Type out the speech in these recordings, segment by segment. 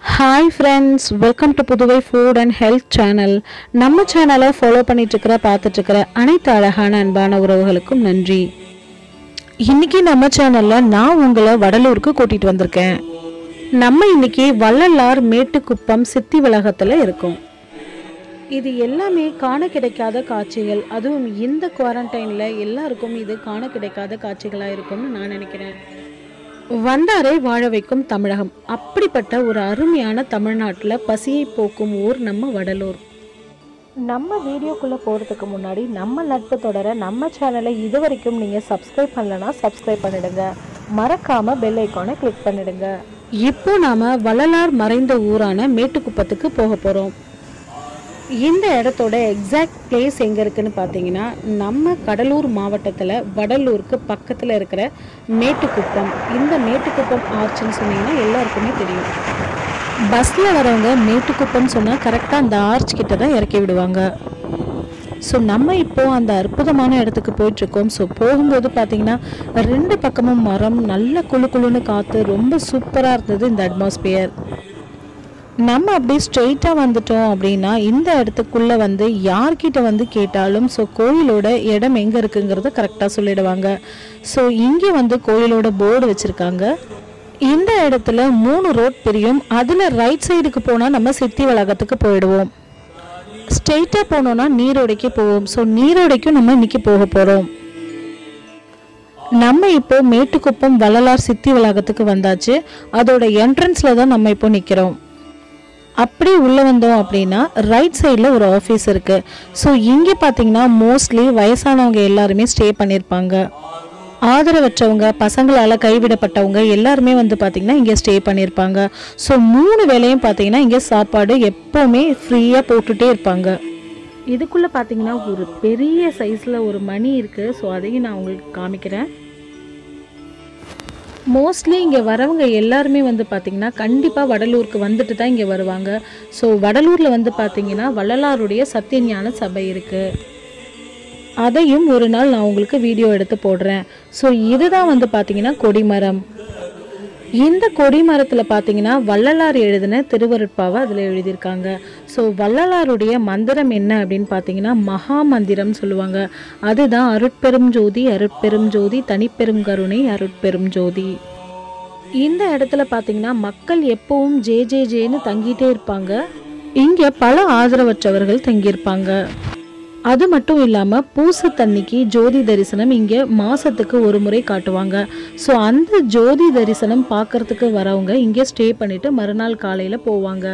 hi friends welcome to Puduvai food and health channel நம்ம சேனலை follow பண்ணிட்டு இருக்கிற பார்த்துட்டு இருக்கிற அனைத்து அழகான அன்பான உறவுகளுக்கும் நன்றி இன்னைக்கு நம்ம சேனல்ல நான் உங்களை வடலூருக்கு கூட்டிட்டு வந்திருக்கேன் நம்ம இன்னைக்கு வள்ளலார் மேட்டுக்குப்பம் சித்தி வளாகத்தில் இருக்கோம் இது எல்லாமே காண கிடைக்காத காட்சிகள் அதுவும் இந்த குவாரண்டைனில் எல்லாருக்கும் இது காண கிடைக்காத காட்சிகளாக இருக்கும்னு நான் நினைக்கிறேன் வந்தாரை வாழ வைக்கும் தமிழகம் அப்படிப்பட்ட ஒரு அருமையான தமிழ்நாட்டில் பசியை போக்கும் ஊர் நம்ம வடலூர் நம்ம வீடியோக்குள்ளே போகிறதுக்கு முன்னாடி நம்ம நட்பு தொடர நம்ம சேனலை இது வரைக்கும் நீங்கள் சப்ஸ்கிரைப் பண்ணலனா சப்ஸ்கிரைப் பண்ணிடுங்க மறக்காமல் பெல் ஐக்கானை கிளிக் பண்ணிடுங்க இப்போ நாம் வள்ளலார் மறைந்த ஊரான மேட்டுக்குப்பத்துக்கு போக போகிறோம் இந்த இடத்தோட எக்ஸாக்ட் பிளேஸ் எங்கே இருக்குன்னு பார்த்தீங்கன்னா நம்ம கடலூர் மாவட்டத்தில் வடலூருக்கு பக்கத்தில் இருக்கிற மேட்டுக்குப்பம் இந்த மேட்டுக்குப்பம் ஆர்ச்சுன்னு சொன்னீங்கன்னா எல்லாருக்குமே தெரியும் பஸ்ஸில் வரவங்க மேட்டுக்குப்பம் சொன்னால் கரெக்டாக அந்த ஆர்ச் கிட்ட தான் இறக்கி விடுவாங்க ஸோ நம்ம இப்போ அந்த அற்புதமான இடத்துக்கு போயிட்டுருக்கோம் ஸோ போகும்போது பார்த்தீங்கன்னா ரெண்டு பக்கமும் மரம் நல்ல குளு குளுன்னு காற்று ரொம்ப சூப்பராக இருந்தது இந்த அட்மாஸ்பியர் நம்ம அப்படியே ஸ்ட்ரெயிட்டாக வந்துட்டோம் அப்படின்னா இந்த இடத்துக்குள்ளே வந்து யார்கிட்ட வந்து கேட்டாலும் ஸோ கோயிலோட இடம் எங்கே இருக்குங்கிறத கரெக்டாக சொல்லிடுவாங்க ஸோ இங்கே வந்து கோயிலோட போர்டு வச்சுருக்காங்க இந்த இடத்துல மூணு ரோட் பிரியும் அதில் ரைட் சைடுக்கு போனால் நம்ம சித்தி வளாகத்துக்கு போயிடுவோம் ஸ்ட்ரெயிட்டாக போனோம்னா நீரோடைக்கு போவோம் ஸோ நீரோடைக்கும் நம்ம இன்னைக்கு போக போகிறோம் நம்ம இப்போ மேட்டுக்குப்பம் வள்ளலார் சித்தி வளாகத்துக்கு வந்தாச்சு அதோட என்ட்ரன்ஸில் தான் நம்ம இப்போ நிற்கிறோம் அப்படி உள்ளே வந்தோம் அப்படின்னா ரைட் சைடில் ஒரு ஆஃபீஸ் இருக்குது ஸோ இங்கே பார்த்தீங்கன்னா மோஸ்ட்லி வயசானவங்க எல்லாருமே ஸ்டே பண்ணியிருப்பாங்க ஆதரவற்றவங்க பசங்களால் கைவிடப்பட்டவங்க எல்லாருமே வந்து பார்த்திங்கன்னா இங்கே ஸ்டே பண்ணியிருப்பாங்க ஸோ மூணு வேலையும் பார்த்தீங்கன்னா இங்கே சாப்பாடு எப்போவுமே ஃப்ரீயாக போட்டுகிட்டே இருப்பாங்க இதுக்குள்ளே பார்த்தீங்கன்னா ஒரு பெரிய சைஸில் ஒரு மணி இருக்குது ஸோ அதையும் நான் உங்களுக்கு காமிக்கிறேன் மோஸ்ட்லி இங்கே வரவங்க எல்லாருமே வந்து பார்த்திங்கன்னா கண்டிப்பாக வடலூருக்கு வந்துட்டு தான் இங்கே வருவாங்க ஸோ வடலூரில் வந்து பார்த்திங்கன்னா வள்ளலாருடைய சத்தியஞான சபை இருக்குது அதையும் ஒரு நாள் நான் உங்களுக்கு வீடியோ எடுத்து போடுறேன் ஸோ இதுதான் வந்து பார்த்திங்கன்னா கொடிமரம் இந்த கொடிமரத்தில் பார்த்தீங்கன்னா வள்ளலார் எழுதின திருவருட்பாவை அதில் எழுதியிருக்காங்க ஸோ வள்ளலாருடைய மந்திரம் என்ன அப்படின்னு பார்த்தீங்கன்னா மகா மந்திரம் சொல்லுவாங்க அதுதான் அருட்பெரும் ஜோதி அருட்பெரும் ஜோதி தனிப்பெரும் கருணை அருட்பெரும் ஜோதி இந்த இடத்துல பார்த்தீங்கன்னா மக்கள் எப்பவும் ஜே ஜே ஜேன்னு தங்கிட்டே இருப்பாங்க இங்கே பல ஆதரவற்றவர்கள் தங்கியிருப்பாங்க அது மட்டும் இல்லாமல் பூச தண்ணிக்கு ஜோதி தரிசனம் இங்கே மாதத்துக்கு ஒரு முறை காட்டுவாங்க ஸோ அந்த ஜோதி தரிசனம் பார்க்கறதுக்கு வரவங்க இங்கே ஸ்டே பண்ணிவிட்டு மறுநாள் காலையில் போவாங்க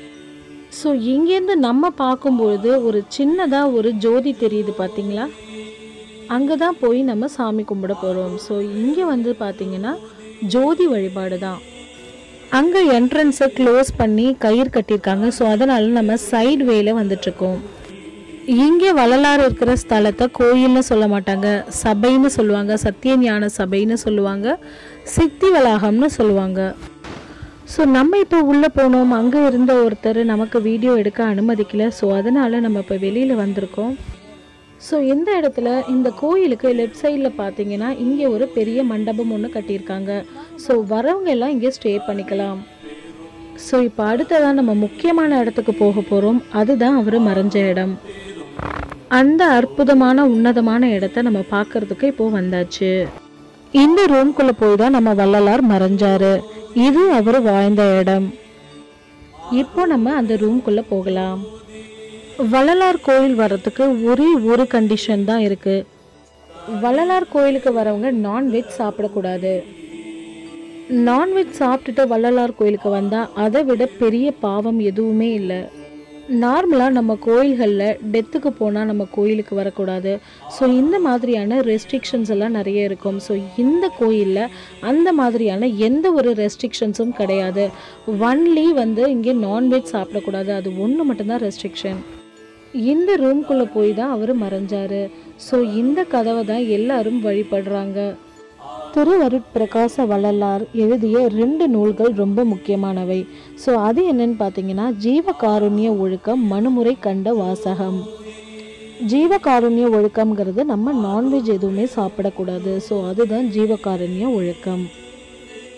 ஸோ இங்கேருந்து நம்ம பார்க்கும்பொழுது ஒரு சின்னதாக ஒரு ஜோதி தெரியுது பார்த்தீங்களா அங்கே தான் போய் நம்ம சாமி கும்பிட போகிறோம் ஸோ இங்கே வந்து பார்த்தீங்கன்னா ஜோதி வழிபாடு தான் அங்கே என்ட்ரன்ஸை க்ளோஸ் பண்ணி கயிறு கட்டியிருக்காங்க ஸோ அதனால நம்ம சைடு வேல வந்துட்டுருக்கோம் இங்கே வள்ளலார் இருக்கிற ஸ்தலத்தை கோயில்னு சொல்ல மாட்டாங்க சபைன்னு சொல்லுவாங்க சத்தியஞான சபைன்னு சொல்லுவாங்க சித்தி வளாகம்னு சொல்லுவாங்க ஸோ நம்ம இப்போ உள்ளே போனோம் அங்கே இருந்த ஒருத்தர் நமக்கு வீடியோ எடுக்க அனுமதிக்கல ஸோ அதனால் நம்ம இப்போ வெளியில் வந்திருக்கோம் ஸோ இந்த இடத்துல இந்த கோயிலுக்கு லெஃப்ட் சைடில் பார்த்தீங்கன்னா இங்கே ஒரு பெரிய மண்டபம் ஒன்று கட்டியிருக்காங்க ஸோ வரவங்க எல்லாம் இங்கே ஸ்டே பண்ணிக்கலாம் ஸோ இப்போ அடுத்ததான் நம்ம முக்கியமான இடத்துக்கு போக போகிறோம் அதுதான் அவர் மறைஞ்ச இடம் அந்த அற்புதமான உன்னதமான இடத்த நம்ம பார்க்கறதுக்கு இப்போ வந்தாச்சு இந்த ரூம்குள்ளே போய் தான் நம்ம வள்ளலார் மறைஞ்சாரு இது அவர் வாழ்ந்த இடம் இப்போ நம்ம அந்த ரூம்குள்ளே போகலாம் வள்ளலார் கோயில் வர்றதுக்கு ஒரே ஒரு கண்டிஷன் தான் இருக்கு வள்ளலார் கோயிலுக்கு வரவங்க நான்வெஜ் சாப்பிடக்கூடாது நான்வெஜ் சாப்பிட்டுட்டு வள்ளலார் கோயிலுக்கு வந்தால் அதை விட பெரிய பாவம் எதுவுமே இல்லை நார்மலாக நம்ம கோயில்களில் டெத்துக்கு போனால் நம்ம கோயிலுக்கு வரக்கூடாது ஸோ இந்த மாதிரியான ரெஸ்ட்ரிக்ஷன்ஸ் எல்லாம் நிறைய இருக்கும் ஸோ இந்த கோயிலில் அந்த மாதிரியான எந்த ஒரு ரெஸ்ட்ரிக்ஷன்ஸும் கிடையாது ஒன்லி வந்து இங்கே நான்வெஜ் சாப்பிடக்கூடாது அது ஒன்று மட்டும்தான் ரெஸ்ட்ரிக்ஷன் இந்த ரூம்குள்ளே போய் தான் அவர் மறைஞ்சாரு ஸோ இந்த கதவை தான் எல்லாரும் வழிபடுறாங்க திருவருட்பிரகாச வள்ளலார் எழுதிய ரெண்டு நூல்கள் ரொம்ப முக்கியமானவை ஸோ அது என்னன்னு பார்த்தீங்கன்னா ஜீவகாருண்ய ஒழுக்கம் மனுமுறை கண்ட வாசகம் ஜீவகாருண்ய ஒழுக்கம்ங்கிறது நம்ம நான்வெஜ் எதுவுமே சாப்பிடக்கூடாது ஸோ அதுதான் ஜீவகாருண்ய ஒழுக்கம்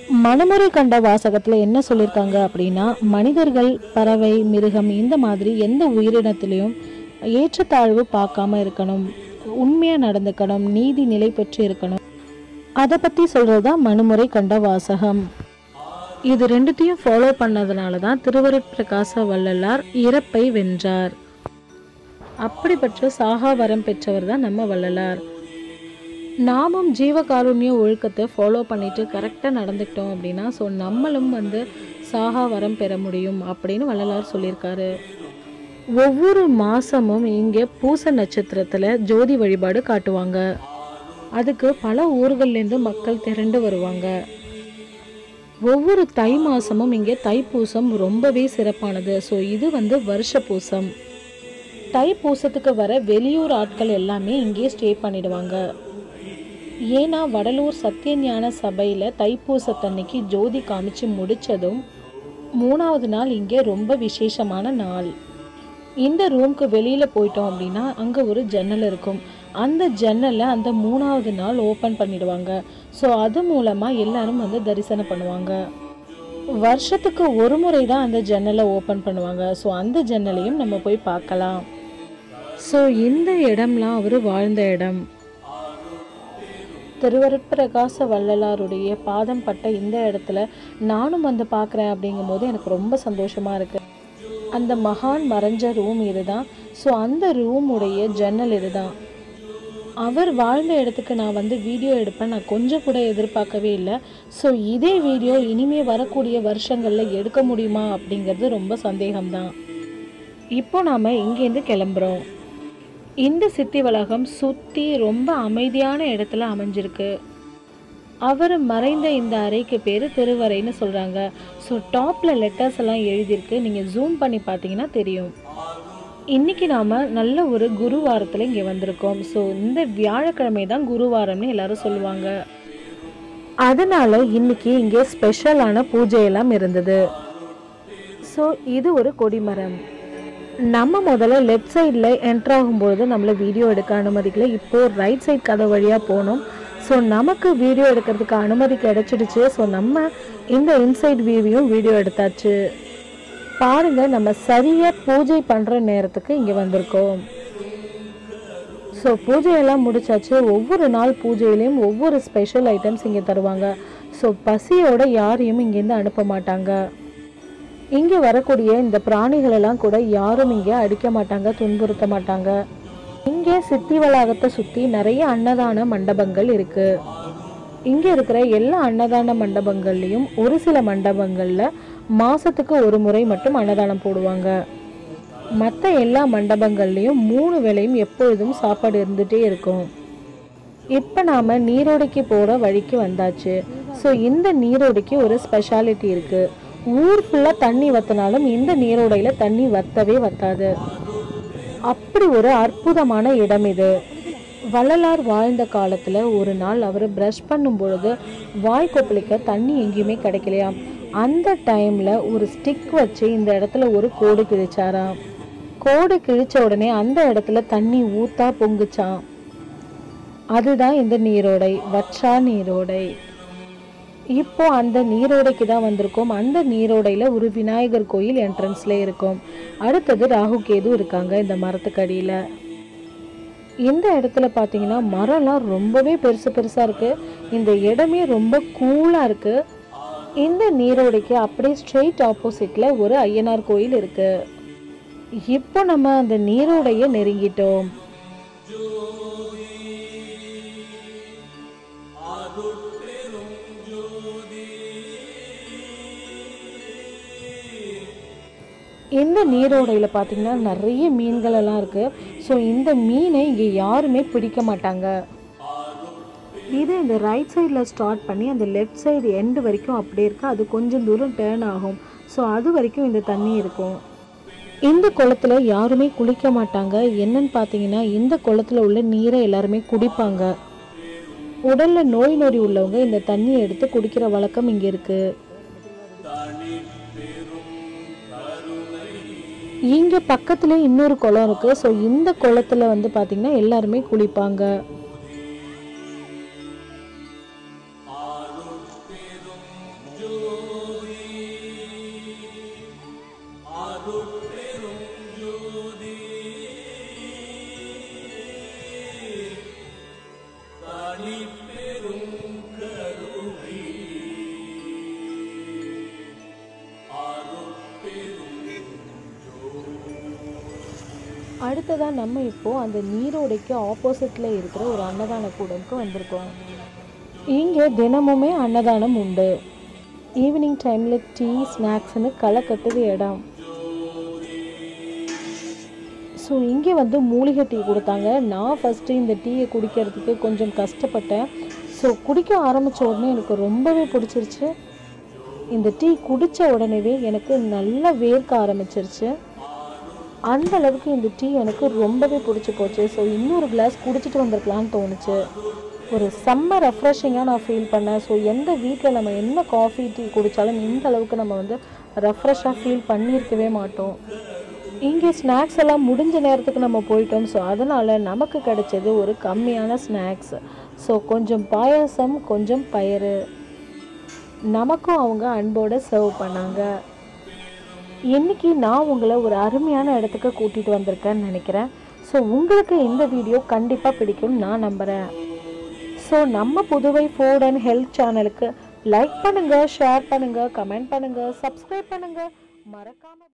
மணமுறை கண்ட வாசகத்தில் என்ன சொல்லியிருக்காங்க அப்படின்னா மனிதர்கள் பறவை மிருகம் இந்த மாதிரி எந்த உயிரினத்திலையும் ஏற்றத்தாழ்வு பார்க்காம இருக்கணும் உண்மையாக நடந்துக்கணும் நீதி நிலை பெற்று இருக்கணும் அதை பற்றி சொல்கிறது தான் மனுமுறை கண்ட வாசகம் இது ரெண்டுத்தையும் ஃபாலோ பண்ணதுனால தான் திருவருட்பிரகாச வள்ளலார் இறப்பை வென்றார் அப்படிப்பட்ட சாகா வரம் பெற்றவர் தான் நம்ம வள்ளலார் நாமும் ஜீவகாருண்ய ஒழுக்கத்தை ஃபாலோ பண்ணிட்டு கரெக்டாக நடந்துக்கிட்டோம் அப்படின்னா ஸோ நம்மளும் வந்து சாகா வரம் பெற முடியும் அப்படின்னு வள்ளலார் சொல்லியிருக்காரு ஒவ்வொரு மாதமும் இங்கே பூச நட்சத்திரத்தில் ஜோதி வழிபாடு காட்டுவாங்க அதுக்கு பல ஊர்கள்லேருந்து மக்கள் திரண்டு வருவாங்க ஒவ்வொரு தை மாதமும் இங்கே தைப்பூசம் ரொம்பவே சிறப்பானது ஸோ இது வந்து வருஷ பூசம் தைப்பூசத்துக்கு வர வெளியூர் ஆட்கள் எல்லாமே இங்கே ஸ்டே பண்ணிடுவாங்க ஏன்னா வடலூர் சத்தியஞான சபையில் தைப்பூசத்தன்னைக்கு ஜோதி காமிச்சு முடிச்சதும் மூணாவது நாள் இங்கே ரொம்ப விசேஷமான நாள் இந்த ரூம்க்கு வெளியில் போயிட்டோம் அப்படின்னா அங்கே ஒரு ஜன்னல் இருக்கும் அந்த ஜன்னலை அந்த மூணாவது நாள் ஓப்பன் பண்ணிடுவாங்க ஸோ அது மூலமாக எல்லாரும் வந்து தரிசனம் பண்ணுவாங்க வருஷத்துக்கு ஒரு முறை தான் அந்த ஜன்னலை ஓப்பன் பண்ணுவாங்க ஸோ அந்த ஜன்னலையும் நம்ம போய் பார்க்கலாம் ஸோ இந்த இடம்லாம் அவர் வாழ்ந்த இடம் திருவருட்பிரகாச வள்ளலாருடைய பாதம் பட்ட இந்த இடத்துல நானும் வந்து பார்க்குறேன் அப்படிங்கும்போது எனக்கு ரொம்ப சந்தோஷமாக இருக்குது அந்த மகான் மறைஞ்ச ரூம் இதுதான் ஸோ அந்த ரூமுடைய ஜன்னல் இதுதான் அவர் வாழ்ந்த இடத்துக்கு நான் வந்து வீடியோ எடுப்பேன் நான் கொஞ்சம் கூட எதிர்பார்க்கவே இல்லை ஸோ இதே வீடியோ இனிமே வரக்கூடிய வருஷங்களில் எடுக்க முடியுமா அப்படிங்கிறது ரொம்ப சந்தேகம்தான் இப்போ நாம் இங்கேருந்து கிளம்புறோம் இந்த சித்தி வளாகம் சுற்றி ரொம்ப அமைதியான இடத்துல அமைஞ்சிருக்கு அவர் மறைந்த இந்த அறைக்கு பேர் திருவறைன்னு சொல்கிறாங்க ஸோ டாப்பில் லெட்டர்ஸ் எல்லாம் எழுதியிருக்கு நீங்கள் ஜூம் பண்ணி பார்த்தீங்கன்னா தெரியும் இன்னைக்கு நாம் நல்ல ஒரு குருவாரத்தில் இங்கே வந்திருக்கோம் ஸோ இந்த வியாழக்கிழமை தான் குருவாரம்னு எல்லாரும் சொல்லுவாங்க அதனால இன்னைக்கு இங்கே ஸ்பெஷலான பூஜையெல்லாம் இருந்தது ஸோ இது ஒரு கொடிமரம் நம்ம முதல்ல லெஃப்ட் சைடில் என்ட்ரு ஆகும்பொழுது நம்மளை வீடியோ எடுக்க அனுமதிக்கல இப்போது ரைட் சைட் கதை வழியாக போனோம் ஸோ நமக்கு வீடியோ எடுக்கிறதுக்கு அனுமதி கிடைச்சிடுச்சு ஸோ நம்ம இந்த இன்சைட் வியூவையும் வீடியோ எடுத்தாச்சு பாருங்க நம்ம சரியாக பூஜை பண்ணுற நேரத்துக்கு இங்கே வந்திருக்கோம் ஸோ பூஜையெல்லாம் முடிச்சாச்சு ஒவ்வொரு நாள் பூஜையிலையும் ஒவ்வொரு ஸ்பெஷல் ஐட்டம்ஸ் இங்கே தருவாங்க ஸோ பசியோட யாரையும் இங்கேருந்து அனுப்ப மாட்டாங்க இங்கே வரக்கூடிய இந்த பிராணிகள் எல்லாம் கூட யாரும் இங்கே அடிக்க மாட்டாங்க துன்புறுத்த மாட்டாங்க இங்கே சித்தி வளாகத்தை சுற்றி நிறைய அன்னதான மண்டபங்கள் இருக்கு இங்கே இருக்கிற எல்லா அன்னதான மண்டபங்கள்லையும் ஒரு சில மண்டபங்களில் மாசத்துக்கு ஒரு முறை மட்டும் அன்னதானம் போடுவாங்க மற்ற எல்லா மண்டபங்கள்லையும் மூணு வேளையும் எப்பொழுதும் சாப்பாடு இருந்துகிட்டே இருக்கும் இப்போ நாம் நீரோடைக்கு போகிற வழிக்கு வந்தாச்சு ஸோ இந்த நீரோடைக்கு ஒரு ஸ்பெஷாலிட்டி இருக்குது ஊர் ஃபுல்லாக தண்ணி வத்தினாலும் இந்த நீரோடையில் தண்ணி வத்தவே வத்தாது அப்படி ஒரு அற்புதமான இடம் இது வள்ளலார் வாழ்ந்த காலத்தில் ஒரு நாள் அவர் ப்ரஷ் பண்ணும் பொழுது வாய் கொப்பளிக்க தண்ணி எங்கேயுமே கிடைக்கலையாம் அந்த டைமில் ஒரு ஸ்டிக் வச்சு இந்த இடத்துல ஒரு கோடு கிழிச்சாராம் கோடு கிழிச்ச உடனே அந்த இடத்துல தண்ணி ஊத்தா பொங்குச்சாம் அதுதான் இந்த நீரோடை வற்றா நீரோடை இப்போ அந்த நீரோடைக்கு தான் வந்திருக்கோம் அந்த நீரோடையில் ஒரு விநாயகர் கோயில் என்ட்ரன்ஸ்ல இருக்கும் அடுத்தது ராகு கேது இருக்காங்க இந்த மரத்துக்கடியில் இந்த இடத்துல பார்த்தீங்கன்னா மரம்லாம் ரொம்பவே பெருசு பெருசாக இருக்குது இந்த இடமே ரொம்ப கூலாக இருக்குது இந்த நீரோடைக்கு அப்படியே ஸ்ட்ரெயிட் ஆப்போசிட்டில் ஒரு ஐயனார் கோயில் இருக்குது இப்போ நம்ம அந்த நீரோடைய நெருங்கிட்டோம் இந்த நீரோடையில் பார்த்தீங்கன்னா நிறைய மீன்கள் எல்லாம் இருக்குது ஸோ இந்த மீனை இங்கே யாருமே பிடிக்க மாட்டாங்க இது இந்த ரைட் சைடில் ஸ்டார்ட் பண்ணி அந்த லெஃப்ட் சைடு எண்டு வரைக்கும் அப்படியே இருக்கு அது கொஞ்சம் தூரம் டேர்ன் ஆகும் ஸோ அது வரைக்கும் இந்த தண்ணி இருக்கும் இந்த குளத்துல யாருமே குளிக்க மாட்டாங்க என்னன்னு பார்த்தீங்கன்னா இந்த குளத்துல உள்ள நீரை எல்லாருமே குடிப்பாங்க உடல்ல நோய் நொடி உள்ளவங்க இந்த தண்ணியை எடுத்து குடிக்கிற வழக்கம் இங்க இருக்கு இங்க பக்கத்துல இன்னொரு குளம் இருக்கு ஸோ இந்த குளத்துல வந்து பாத்தீங்கன்னா எல்லாருமே குளிப்பாங்க அடுத்ததாக நம்ம இப்போது அந்த நீரோடைக்கு ஆப்போசிட்டில் இருக்கிற ஒரு அன்னதான கூடம்க்கு வந்திருக்கோம் இங்கே தினமுமே அன்னதானம் உண்டு ஈவினிங் டைமில் டீ ஸ்நாக்ஸ்னு களை கட்டுது இடம் ஸோ இங்கே வந்து மூலிகை டீ கொடுத்தாங்க நான் ஃபஸ்ட்டு இந்த டீயை குடிக்கிறதுக்கு கொஞ்சம் கஷ்டப்பட்டேன் ஸோ குடிக்க ஆரம்பித்த உடனே எனக்கு ரொம்பவே பிடிச்சிருச்சு இந்த டீ குடித்த உடனேவே எனக்கு நல்லா வேர்க்க ஆரம்பிச்சிருச்சு அந்த அளவுக்கு இந்த டீ எனக்கு ரொம்பவே பிடிச்சி போச்சு ஸோ இன்னொரு கிளாஸ் குடிச்சிட்டு வந்திருக்கலாம்னு தோணுச்சு ஒரு செம்ம ரெஃப்ரெஷிங்காக நான் ஃபீல் பண்ணேன் ஸோ எந்த வீட்டில் நம்ம என்ன காஃபி டீ குடித்தாலும் இந்த அளவுக்கு நம்ம வந்து ரெஃப்ரெஷ்ஷாக ஃபீல் பண்ணியிருக்கவே மாட்டோம் இங்கே ஸ்நாக்ஸ் எல்லாம் முடிஞ்ச நேரத்துக்கு நம்ம போயிட்டோம் ஸோ அதனால் நமக்கு கிடைச்சது ஒரு கம்மியான ஸ்நாக்ஸ் ஸோ கொஞ்சம் பாயாசம் கொஞ்சம் பயிறு நமக்கும் அவங்க அன்போடு சர்வ் பண்ணாங்க இன்னைக்கு நான் உங்களை ஒரு அருமையான இடத்துக்கு கூட்டிகிட்டு வந்திருக்கேன்னு நினைக்கிறேன் ஸோ உங்களுக்கு இந்த வீடியோ கண்டிப்பாக பிடிக்கும் நான் நம்புகிறேன் ஸோ நம்ம புதுவை ஃபுட் அண்ட் ஹெல்த் சேனலுக்கு லைக் பண்ணுங்கள் ஷேர் பண்ணுங்கள் கமெண்ட் பண்ணுங்கள் சப்ஸ்கிரைப் பண்ணுங்கள் மறக்காமல்